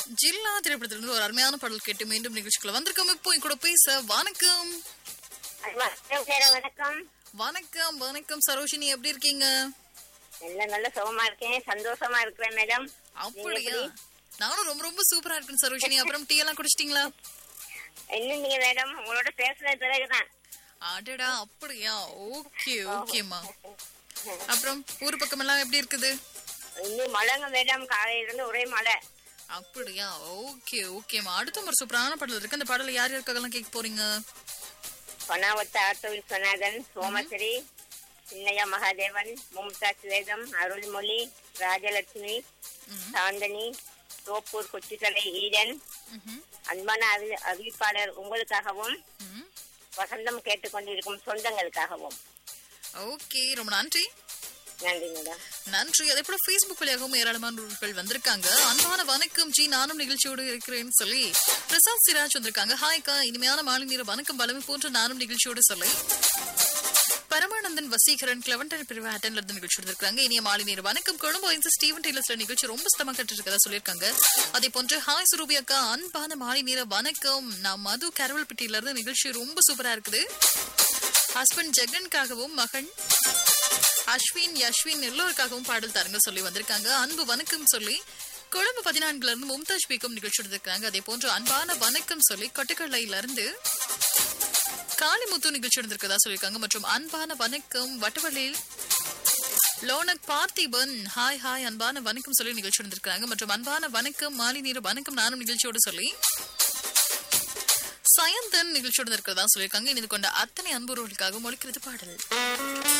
ஜில்லா திரைப்படத்திலிருந்து ஒரு அருமையான பாடல் கேட்டு மீண்டும் நிகழ்ச்சிக்குள்ள வந்திருக்கோம் இப்போ என் கூட பேச வணக்கம் வணக்கம் சார் வணக்கம் வணக்கம் வணக்கம் சரோஷினி எப்படி இருக்கீங்க நல்ல நல்ல சுகமா இருக்கேன் சந்தோஷமா இருக்கிறேன் மேடம் அப்படியா நானும் ரொம்ப ரொம்ப சூப்பரா இருக்கேன் சரோஷினி அப்புறம் டீ எல்லாம் குடிச்சிட்டீங்களா இன்னும் நீங்க மேடம் உங்களோட பேசுன பிறகுதான் அடடா அப்படியா ஓகே ஓகேம்மா அப்புறம் ஊர் பக்கம் எல்லாம் எப்படி இருக்குது இன்னும் மழைங்க மேடம் காலையில இருந்து ஒரே மழை அப்படியா ஓகே ஓகேம்மா அடுத்த ஒரு சூப்பரான பாடல் இருக்கு அந்த பாடல யார் யாருக்காகலாம் கேட்க போறீங்க பொன்னாவத்த ஆட்டோவில் சொன்னாதன் சோமஸ்ரீ சின்னையா மகாதேவன் மும்தாஜ் வேதம் அருள்மொழி ராஜலட்சுமி ம், சாந்தனி தோப்பூர் கொச்சிக்கடை ஈடன் ம்ஹும், அன்பான அறி- அறிவிப்பாளர் உங்களுக்காகவும் ம். வசந்தம் கேட்டுக்கொண்டிருக்கும் சொந்தங்களுக்காகவும் ஓகே ரொம்ப நன்றி நன்றி மேடம் நன்றி அதே போல Facebook வழியாகவும் ஏராளமானவர்கள் வந்திருக்காங்க அன்பான வணக்கம் ஜி நானும் நிகழ்ச்சியோடு இருக்கிறேன்னு சொல்லி பிரசாத் சிராஜ் வந்திருக்காங்க ஹாய்க்கா இனிமையான மாலை நேர வணக்கம் பலமை போன்ற நானும் நிகழ்ச்சியோடு சொல்லி பரமானந்தன் வசீகரன் கிளவன்டன் பிரிவு ஹேட்டன்ல இருந்து நிகழ்ச்சி இருக்காங்க இனிய மாலை நேர வணக்கம் கொழும்பு இன்ஸ் ஸ்டீவன் டெய்லர்ஸ்ல நிகழ்ச்சி ரொம்ப சுத்தமா கட்டு இருக்கதா சொல்லியிருக்காங்க அதே போன்று ஹாய் சுரூபி அக்கா அன்பான மாலை நேர வணக்கம் நான் மது கரவல்பட்டியில இருந்து நிகழ்ச்சி ரொம்ப சூப்பரா இருக்குது ஹஸ்பண்ட் ஜெகனுக்காகவும் மகன் அஸ்வின் யஸ்வின் எல்லோருக்காகவும் பாடல் தாருங்க சொல்லி வந்திருக்காங்க அன்பு வணக்கம் சொல்லி கொழும்பு பதினான்குல இருந்து மும்தாஜ் பேக்கம் நிகழ்ச்சி எடுத்திருக்காங்க அதே போன்று அன்பான வணக்கம் சொல்லி கொட்டக்கல்லையில இருந்து காளிமுத்து நிகழ்ச்சி எடுத்திருக்கதா சொல்லியிருக்காங்க மற்றும் அன்பான வணக்கம் வட்டவள்ளியில் லோனக் பார்த்திபன் ஹாய் ஹாய் அன்பான வணக்கம் சொல்லி நிகழ்ச்சி எடுத்திருக்காங்க மற்றும் அன்பான வணக்கம் மாலை நீர் வணக்கம் நானும் நிகழ்ச்சியோடு சொல்லி சயந்தன் நிகழ்ச்சியோடு இருக்கிறதா சொல்லியிருக்காங்க இணைந்து கொண்ட அத்தனை அன்புறவர்களுக்காக ஒழிக்கிறது பாடல்